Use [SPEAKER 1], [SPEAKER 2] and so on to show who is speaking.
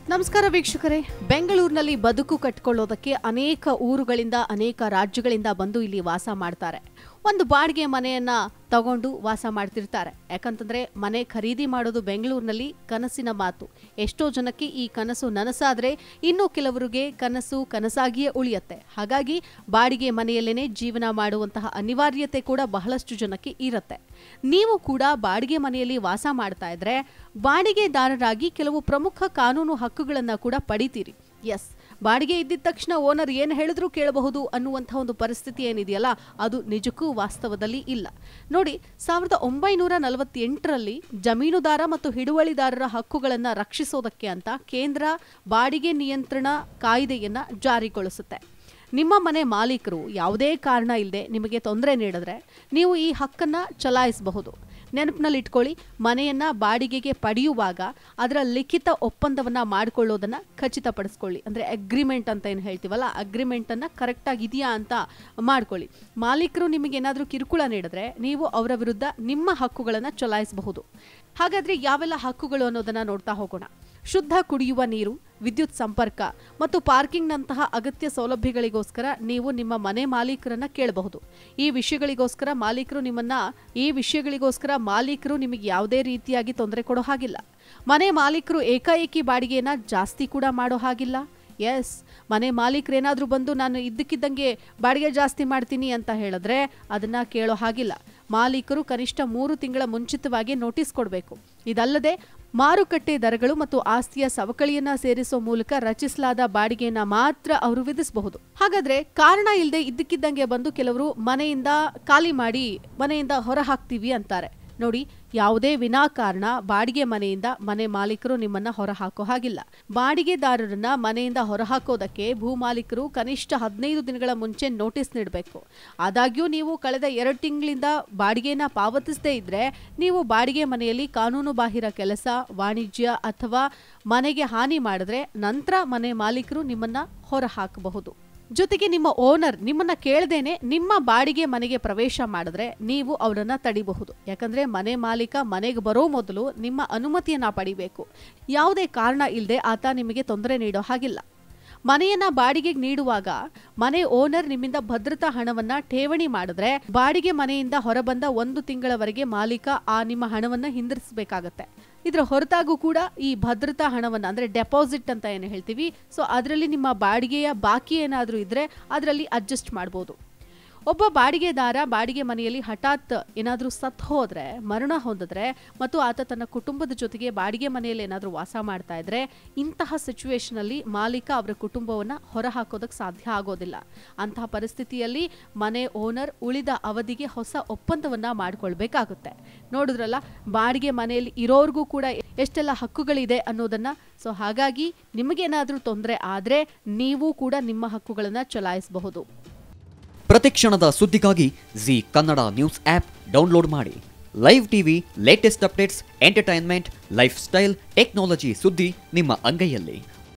[SPEAKER 1] ನಮಸ್ಕಾರ ವೀಕ್ಷಕರೇ ಬೆಂಗಳೂರಿನಲ್ಲಿ ಬದುಕು ಕಟ್ಕೊಳ್ಳೋದಕ್ಕೆ ಅನೇಕ ಊರುಗಳಿಂದ ಅನೇಕ ರಾಜ್ಯಗಳಿಂದ ಬಂದು ಇಲ್ಲಿ ವಾಸ ಮಾಡ್ತಾರೆ ಒಂದು ಬಾಡಿಗೆ ಮನೆಯನ್ನ ತಗೊಂಡು ವಾಸ ಮಾಡ್ತಿರ್ತಾರೆ ಯಾಕಂತಂದ್ರೆ ಮನೆ ಖರೀದಿ ಮಾಡೋದು ಬೆಂಗಳೂರಿನಲ್ಲಿ ಕನಸಿನ ಮಾತು ಎಷ್ಟೋ ಜನಕ್ಕೆ ಈ ಕನಸು ನನಸಾದ್ರೆ ಇನ್ನು ಕೆಲವರಿಗೆ ಕನಸು ಕನಸಾಗಿಯೇ ಉಳಿಯತ್ತೆ ಹಾಗಾಗಿ ಬಾಡಿಗೆ ಮನೆಯಲ್ಲೇನೆ ಜೀವನ ಮಾಡುವಂತಹ ಅನಿವಾರ್ಯತೆ ಕೂಡ ಬಹಳಷ್ಟು ಜನಕ್ಕೆ ಇರುತ್ತೆ ನೀವು ಕೂಡ ಬಾಡಿಗೆ ಮನೆಯಲ್ಲಿ ವಾಸ ಮಾಡ್ತಾ ಇದ್ರೆ ಬಾಡಿಗೆದಾರರಾಗಿ ಕೆಲವು ಪ್ರಮುಖ ಕಾನೂನು ಹಕ್ಕುಗಳನ್ನ ಕೂಡ ಪಡಿತೀರಿ ಎಸ್ ಬಾಡಿಗೆ ಇದ್ದಿದ ತಕ್ಷಣ ಓನರ್ ಏನು ಹೇಳಿದ್ರೂ ಕೇಳಬಹುದು ಅನ್ನುವಂಥ ಒಂದು ಪರಿಸ್ಥಿತಿ ಏನಿದೆಯಲ್ಲ ಅದು ನಿಜಕ್ಕೂ ವಾಸ್ತವದಲ್ಲಿ ಇಲ್ಲ ನೋಡಿ ಸಾವಿರದ ಒಂಬೈನೂರ ನಲವತ್ತೆಂಟರಲ್ಲಿ ಜಮೀನುದಾರ ಮತ್ತು ಹಿಡುವಳಿದಾರರ ಹಕ್ಕುಗಳನ್ನು ರಕ್ಷಿಸೋದಕ್ಕೆ ಅಂತ ಕೇಂದ್ರ ಬಾಡಿಗೆ ನಿಯಂತ್ರಣ ಕಾಯ್ದೆಯನ್ನ ಜಾರಿಗೊಳಿಸುತ್ತೆ ನಿಮ್ಮ ಮನೆ ಮಾಲೀಕರು ಯಾವುದೇ ಕಾರಣ ಇಲ್ಲದೆ ನಿಮಗೆ ತೊಂದರೆ ನೀಡಿದ್ರೆ ನೀವು ಈ ಹಕ್ಕನ್ನ ಚಲಾಯಿಸಬಹುದು ನೆನಪಿನಲ್ಲಿ ಇಟ್ಕೊಳ್ಳಿ ಮನೆಯನ್ನ ಬಾಡಿಗೆಗೆ ಪಡೆಯುವಾಗ ಅದರ ಲಿಖಿತ ಒಪ್ಪಂದವನ್ನ ಮಾಡಿಕೊಳ್ಳೋದನ್ನ ಖಚಿತಪಡಿಸ್ಕೊಳ್ಳಿ ಅಂದ್ರೆ ಅಗ್ರಿಮೆಂಟ್ ಅಂತ ಏನು ಹೇಳ್ತೀವಲ್ಲ ಅಗ್ರಿಮೆಂಟ್ ಅನ್ನ ಕರೆಕ್ಟಾಗಿ ಇದೆಯಾ ಅಂತ ಮಾಡ್ಕೊಳ್ಳಿ ಮಾಲೀಕರು ನಿಮಗೆ ಏನಾದರೂ ಕಿರುಕುಳ ನೀಡಿದ್ರೆ ನೀವು ಅವರ ವಿರುದ್ಧ ನಿಮ್ಮ ಹಕ್ಕುಗಳನ್ನ ಚಲಾಯಿಸಬಹುದು ಹಾಗಾದ್ರೆ ಯಾವೆಲ್ಲ ಹಕ್ಕುಗಳು ಅನ್ನೋದನ್ನ ನೋಡ್ತಾ ಹೋಗೋಣ ಶುದ್ಧ ಕುಡಿಯುವ ನೀರು ವಿದ್ಯುತ್ ಸಂಪರ್ಕ ಮತ್ತು ಪಾರ್ಕಿಂಗ್ನಂತಹ ಅಗತ್ಯ ಸೌಲಭ್ಯಗಳಿಗೋಸ್ಕರ ನೀವು ನಿಮ್ಮ ಮನೆ ಮಾಲೀಕರನ್ನ ಕೇಳಬಹುದು ಈ ವಿಷಯಗಳಿಗೋಸ್ಕರ ಮಾಲೀಕರು ನಿಮ್ಮನ್ನ ಈ ವಿಷಯಗಳಿಗೋಸ್ಕರ ಮಾಲೀಕರು ನಿಮಗೆ ಯಾವುದೇ ರೀತಿಯಾಗಿ ತೊಂದರೆ ಕೊಡೋ ಹಾಗಿಲ್ಲ ಮನೆ ಮಾಲೀಕರು ಏಕಾಏಕಿ ಬಾಡಿಗೆಯನ್ನ ಜಾಸ್ತಿ ಕೂಡ ಮಾಡೋ ಹಾಗಿಲ್ಲ ಎಸ್ ಮನೆ ಮಾಲೀಕರು ಏನಾದರೂ ಬಂದು ನಾನು ಇದ್ದಕ್ಕಿದ್ದಂಗೆ ಬಾಡಿಗೆ ಜಾಸ್ತಿ ಮಾಡ್ತೀನಿ ಅಂತ ಹೇಳಿದ್ರೆ ಅದನ್ನ ಕೇಳೋ ಹಾಗಿಲ್ಲ ಮಾಲೀಕರು ಕನಿಷ್ಠ ಮೂರು ತಿಂಗಳ ಮುಂಚಿತವಾಗಿ ನೋಟಿಸ್ ಕೊಡಬೇಕು ಇದಲ್ಲದೆ ಮಾರುಕಟ್ಟೆ ದರಗಳು ಮತ್ತು ಆಸ್ತಿಯ ಸವಕಳಿಯನ್ನ ಸೇರಿಸೋ ಮೂಲಕ ರಚಿಸಲಾದ ಬಾಡಿಗೆಯನ್ನ ಮಾತ್ರ ಅವರು ವಿಧಿಸಬಹುದು ಹಾಗಾದ್ರೆ ಕಾರಣ ಇಲ್ಲದೆ ಇದ್ದಕ್ಕಿದ್ದಂಗೆ ಬಂದು ಕೆಲವರು ಮನೆಯಿಂದ ಖಾಲಿ ಮಾಡಿ ಮನೆಯಿಂದ ಹೊರ ಹಾಕ್ತೀವಿ ಅಂತಾರೆ ನೋಡಿ ಯಾವುದೇ ವಿನಾಕಾರಣ ಬಾಡಿಗೆ ಮನೆಯಿಂದ ಮನೆ ಮಾಲೀಕರು ನಿಮ್ಮನ್ನ ಹೊರ ಹಾಕೋ ಹಾಗಿಲ್ಲ ಬಾಡಿಗೆದಾರರನ್ನ ಮನೆಯಿಂದ ಹೊರ ಹಾಕೋದಕ್ಕೆ ಭೂ ಮಾಲೀಕರು ಕನಿಷ್ಠ ಹದಿನೈದು ದಿನಗಳ ಮುಂಚೆ ನೋಟಿಸ್ ನೀಡಬೇಕು ಆದಾಗ್ಯೂ ನೀವು ಕಳೆದ ಎರಡು ತಿಂಗಳಿಂದ ಬಾಡಿಗೆನ ಪಾವತಿಸದೇ ಇದ್ರೆ ನೀವು ಬಾಡಿಗೆ ಮನೆಯಲ್ಲಿ ಕಾನೂನು ಬಾಹಿರ ಕೆಲಸ ವಾಣಿಜ್ಯ ಅಥವಾ ಮನೆಗೆ ಹಾನಿ ಮಾಡಿದ್ರೆ ನಂತರ ಮನೆ ಮಾಲೀಕರು ನಿಮ್ಮನ್ನ ಹೊರ ಹಾಕಬಹುದು ಜೊತೆಗೆ ನಿಮ್ಮ ಓನರ್ ನಿಮ್ಮನ್ನ ಕೇಳದೇನೆ ನಿಮ್ಮ ಬಾಡಿಗೆ ಮನೆಗೆ ಪ್ರವೇಶ ಮಾಡಿದ್ರೆ ನೀವು ಅವರನ್ನ ತಡಿಬಹುದು ಯಾಕಂದ್ರೆ ಮನೆ ಮಾಲೀಕ ಮನೆಗೆ ಬರೋ ಮೊದಲು ನಿಮ್ಮ ಅನುಮತಿಯನ್ನ ಪಡಿಬೇಕು ಯಾವುದೇ ಕಾರಣ ಇಲ್ಲದೆ ಆತ ನಿಮಗೆ ತೊಂದರೆ ನೀಡೋ ಹಾಗಿಲ್ಲ ಮನೆಯನ್ನ ಬಾಡಿಗೆಗೆ ನೀಡುವಾಗ ಮನೆ ಓನರ್ ನಿಮ್ಮಿಂದ ಭದ್ರತಾ ಹಣವನ್ನ ಠೇವಣಿ ಮಾಡಿದ್ರೆ ಬಾಡಿಗೆ ಮನೆಯಿಂದ ಹೊರಬಂದ ಒಂದು ತಿಂಗಳವರೆಗೆ ಮಾಲೀಕ ಆ ನಿಮ್ಮ ಹಣವನ್ನ ಹಿಂದಿರಿಸಬೇಕಾಗತ್ತೆ ಇದರ ಹೊರತಾಗೂ ಕೂಡ ಈ ಭದ್ರತಾ ಹಣವನ್ನ ಅಂದ್ರೆ ಡೆಪಾಸಿಟ್ ಅಂತ ಏನು ಹೇಳ್ತೀವಿ ಸೊ ಅದರಲ್ಲಿ ನಿಮ್ಮ ಬಾಡಿಗೆಯ ಬಾಕಿ ಏನಾದರೂ ಇದ್ರೆ ಅದರಲ್ಲಿ ಅಡ್ಜಸ್ಟ್ ಮಾಡ್ಬೋದು ಒಬ್ಬ ಬಾಡಿಗೆದಾರ ಬಾಡಿಗೆ ಮನೆಯಲ್ಲಿ ಹಠಾತ್ ಏನಾದರೂ ಸತ್ ಹೋದ್ರೆ ಮರಣ ಹೊಂದಿದ್ರೆ ಮತ್ತು ಆತ ತನ್ನ ಕುಟುಂಬದ ಜೊತೆಗೆ ಬಾಡಿಗೆ ಮನೆಯಲ್ಲಿ ಏನಾದರೂ ವಾಸ ಮಾಡ್ತಾ ಇದ್ರೆ ಇಂತಹ ಸಿಚುವೇಶನ್ ಅಲ್ಲಿ ಮಾಲೀಕ ಅವರ ಕುಟುಂಬವನ್ನ ಹೊರ ಹಾಕೋದಕ್ಕೆ ಸಾಧ್ಯ ಆಗೋದಿಲ್ಲ ಅಂತಹ ಪರಿಸ್ಥಿತಿಯಲ್ಲಿ ಮನೆ ಓನರ್ ಉಳಿದ ಅವಧಿಗೆ ಹೊಸ ಒಪ್ಪಂದವನ್ನ ಮಾಡ್ಕೊಳ್ಬೇಕಾಗುತ್ತೆ ನೋಡಿದ್ರಲ್ಲ ಬಾಡಿಗೆ ಮನೆಯಲ್ಲಿ ಇರೋರ್ಗೂ ಕೂಡ ಎಷ್ಟೆಲ್ಲ ಹಕ್ಕುಗಳಿದೆ ಅನ್ನೋದನ್ನ ಸೊ ಹಾಗಾಗಿ ನಿಮಗೇನಾದರೂ ತೊಂದರೆ ಆದ್ರೆ ನೀವು ಕೂಡ ನಿಮ್ಮ ಹಕ್ಕುಗಳನ್ನ ಚಲಾಯಿಸಬಹುದು
[SPEAKER 2] ಪ್ರತಿಕ್ಷಣದ ಸುದ್ದಿಗಾಗಿ Zee Kannada news app download ಮಾಡಿ live TV latest updates entertainment lifestyle technology ಸುದ್ದಿ ನಿಮ್ಮ ಅಂಗೈಯಲ್ಲಿ